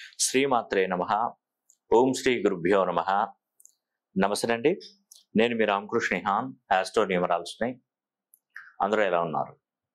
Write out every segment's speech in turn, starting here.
శ్రీమాత్రే నమ ఓం శ్రీ గురుభ్యో నమ నమస్తే అండి నేను మీ రామకృష్ణ హాన్ యాస్ట్రో న్యూమరాలజీని అందరూ ఎలా ఉన్నారు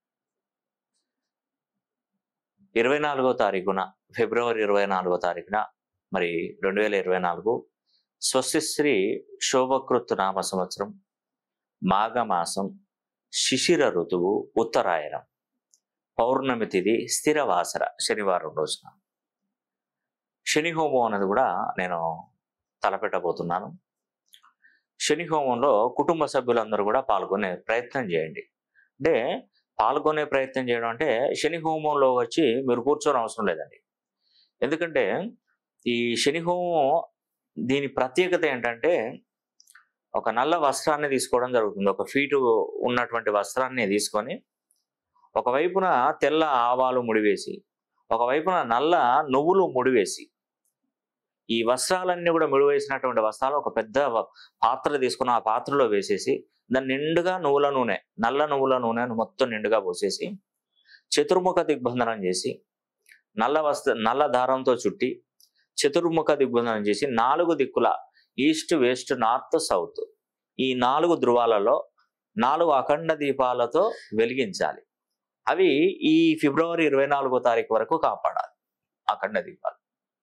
ఇరవై నాలుగో తారీఖున ఫిబ్రవరి ఇరవై నాలుగో తారీఖున మరి రెండు వేల ఇరవై నాలుగు స్వస్తిశ్రీ శోభకృత్ నామ సంవత్సరం మాఘమాసం శిశిర ఋతువు ఉత్తరాయణం పౌర్ణమి తిథి స్థిరవాసర శనివారం రోజున శని హోమం అనేది కూడా నేను తలపెట్టబోతున్నాను శని హోమంలో కుటుంబ సభ్యులందరూ కూడా పాల్గొనే ప్రయత్నం చేయండి అంటే పాల్గొనే ప్రయత్నం చేయడం అంటే శని హోమంలో వచ్చి మీరు కూర్చోని అవసరం లేదండి ఎందుకంటే ఈ శని హోమం దీని ప్రత్యేకత ఏంటంటే ఒక నల్ల వస్త్రాన్ని తీసుకోవడం జరుగుతుంది ఒక ఫీటు ఉన్నటువంటి వస్త్రాన్ని తీసుకొని ఒకవైపున తెల్ల ఆవాలు ముడివేసి ఒకవైపున నల్ల నువ్వులు ముడివేసి ఈ వస్త్రాలన్నీ కూడా ముడివేసినటువంటి వస్త్రాలు ఒక పెద్ద వ- పాత్ర తీసుకుని ఆ పాత్రలో వేసేసి దాన్ని నిండుగా నువ్వుల నూనె నల్ల నువ్వుల నూనెను మొత్తం నిండుగా పోసేసి చతుర్ముఖ దిగ్బంధనం చేసి నల్ల వస్త్ర నల్ల దారంతో చుట్టి చతుర్ముఖ దిగ్బంధనం చేసి నాలుగు దిక్కుల ఈస్ట్ వెస్ట్ నార్త్ సౌత్ ఈ నాలుగు ధృవాలలో నాలుగు అఖండ దీపాలతో వెలిగించాలి అవి ఈ ఫిబ్రవరి ఇరవై నాలుగో తారీఖు వరకు కాపాడాలి అఖండ దీపాలు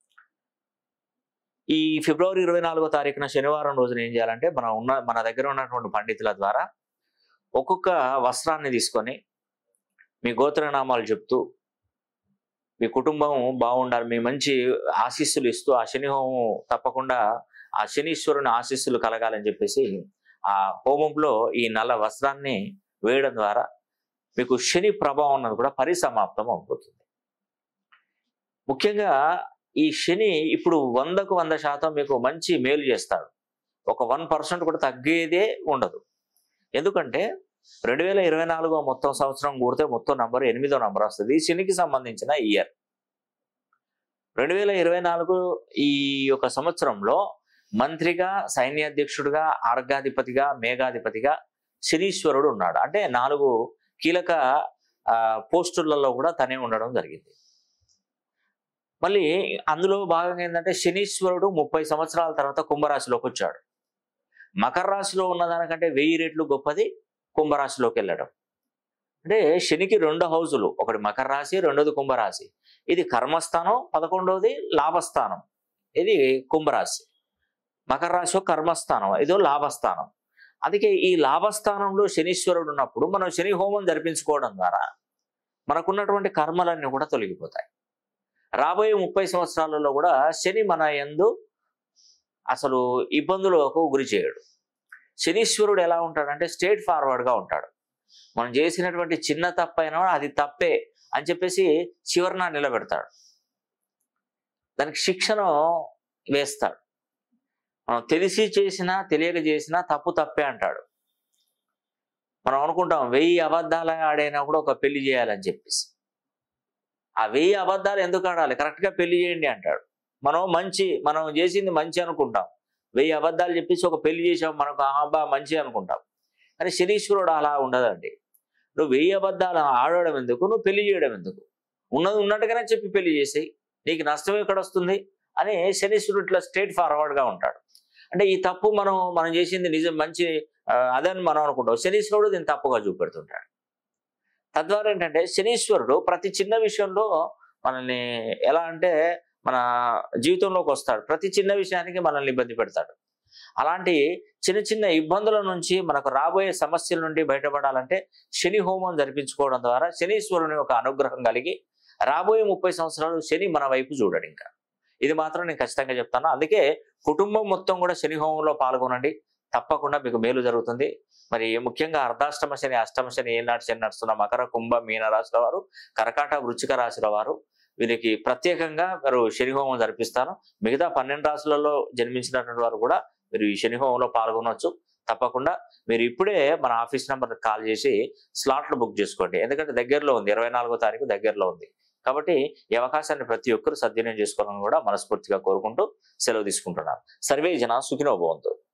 ఈ ఫిబ్రవరి ఇరవై నాలుగో తారీఖున శనివారం రోజున ఏం చేయాలంటే మన ఉన్న మన దగ్గర ఉన్నటువంటి పండితుల ద్వారా ఒక్కొక్క వస్త్రాన్ని తీసుకొని మీ గోత్రనామాలు చెప్తూ మీ కుటుంబం బాగుండాలి మీ మంచి ఆశీస్సులు ఇస్తూ ఆ శని హోమం తప్పకుండా ఆ శనీశ్వరుని ఆశీస్సులు కలగాలని చెప్పేసి ఆ హోమంలో ఈ నల్ల వస్త్రాన్ని వేయడం ద్వారా మీకు శని ప్రభావం అన్నది కూడా పరిసమాప్తం అయిపోతుంది ముఖ్యంగా ఈ శని ఇప్పుడు వందకు వంద శాతం మీకు మంచి మేలు చేస్తాడు ఒక వన్ పర్సెంట్ కూడా తగ్గేదే ఉండదు ఎందుకంటే రెండు వేల ఇరవై నాలుగో మొత్తం సంవత్సరం కూడితే మొత్తం నంబర్ ఎనిమిదో నంబర్ వస్తుంది ఈ శనికి సంబంధించిన ఇయర్ రెండు వేల ఇరవై నాలుగు ఈ యొక్క సంవత్సరంలో మంత్రిగా సైన్యాధ్యక్షుడిగా ఆర్గాధిపతిగా మేఘాధిపతిగా శనీశ్వరుడు ఉన్నాడు అంటే నాలుగు కీలక ఆ, పోస్టులలో కూడా తనే ఉండడం జరిగింది మళ్ళీ అందులో భాగంగా ఏంటంటే శనీశ్వరుడు ముప్పై సంవత్సరాల తర్వాత కుంభరాశిలోకి వచ్చాడు మకర రాశిలో ఉన్నదానికంటే వెయ్యి రెట్లు గొప్పది కుంభరాశిలోకి వెళ్ళడం అంటే శనికి రెండు హౌజులు ఒకటి మకర రాశి రెండోది కుంభరాశి ఇది కర్మస్థానం పదకొండవది లాభస్థానం ఇది కుంభరాశి మకర రాశి కర్మస్థానం ఇదో లాభస్థానం అందుకే ఈ లాభస్థానంలో శనీశ్వరుడు ఉన్నప్పుడు మనం శని హోమం జరిపించుకోవడం ద్వారా మనకున్నటువంటి కర్మలన్నీ కూడా తొలగిపోతాయి రాబోయే ముప్పై సంవత్సరాలలో కూడా శని మన యందు అసలు ఇబ్బందులకు గురి చేయడు శనీశ్వరుడు ఎలా ఉంటాడంటే స్ట్రేట్ ఫార్వర్డ్గా ఉంటాడు మనం చేసినటువంటి చిన్న తప్పైనా అది తప్పే అని చెప్పేసి చివరిన నిలబెడతాడు దానికి శిక్షను వేస్తాడు మనం తెలిసి చేసినా తెలియక చేసినా తప్పు తప్పే అంటాడు మనం అనుకుంటాం వెయ్యి అబద్ధాలు ఆడైనా కూడా ఒక పెళ్లి చేయాలని చెప్పేసి ఆ వెయ్యి అబద్ధాలు ఎందుకు ఆడాలి కరెక్ట్గా పెళ్లి చేయండి అంటాడు మనం మంచి మనం చేసింది మంచి అనుకుంటాం వెయ్యి అబద్ధాలు చెప్పేసి ఒక పెళ్లి చేసాం మనకు ఆ అబ్బా మంచి అనుకుంటాం కానీ శనీశ్వరుడు అలా ఉండదండి నువ్వు వెయ్యి అబద్ధాలు ఆడడం ఎందుకు నువ్వు పెళ్లి చేయడం ఎందుకు ఉన్నది ఉన్నట్టుగానే చెప్పి పెళ్లి చేసేయి నీకు నష్టం ఎక్కడ వస్తుంది అని శనీశ్వరుడు ఇట్లా స్ట్రేట్ ఫార్వర్డ్గా ఉంటాడు అంటే ఈ తప్పు మనం మనం చేసింది నిజం మంచి ఆ, అదని మనం అనుకుంటాం శనీశ్వరుడు దీన్ని తప్పుగా చూపెడుతుంటాడు తద్వారా ఏంటంటే శనీశ్వరుడు ప్రతి చిన్న విషయంలో మనల్ని ఎలా అంటే మన జీవితంలోకి వస్తాడు ప్రతి చిన్న విషయానికి మనల్ని ఇబ్బంది పెడతాడు అలాంటి చిన్న చిన్న ఇబ్బందుల నుంచి మనకు రాబోయే సమస్యల నుండి బయటపడాలంటే శని హోమం జరిపించుకోవడం ద్వారా శనీశ్వరుని ఒక అనుగ్రహం కలిగి రాబోయే ముప్పై సంవత్సరాలు శని మన వైపు చూడడు ఇంకా ఇది మాత్రం నేను ఖచ్చితంగా చెప్తాను అందుకే కుటుంబం మొత్తం కూడా శని హోమంలో పాల్గొనండి తప్పకుండా మీకు మేలు జరుగుతుంది మరి ముఖ్యంగా అర్ధాష్టమ శని అష్టమ శని ఏనాటి శని నడుస్తున్న మకర కుంభ మీన రాశుల వారు కరకాట వృచ్చిక రాశుల వారు వీరికి ప్రత్యేకంగా మీరు శని హోమం జరిపిస్తాను మిగతా పన్నెండు రాశులలో జన్మించినటువంటి వారు కూడా మీరు ఈ శని హోమంలో పాల్గొనవచ్చు తప్పకుండా మీరు ఇప్పుడే మన ఆఫీస్ నెంబర్ కాల్ చేసి స్లాట్లు బుక్ చేసుకోండి ఎందుకంటే దగ్గరలో ఉంది ఇరవై నాలుగో తారీఖు దగ్గరలో ఉంది కాబట్టి ఈ అవకాశాన్ని ప్రతి ఒక్కరు సద్వినియోగం చేసుకోవాలని కూడా మనస్ఫూర్తిగా కోరుకుంటూ సెలవు తీసుకుంటున్నాను సర్వే జన సుఖినో భవంతు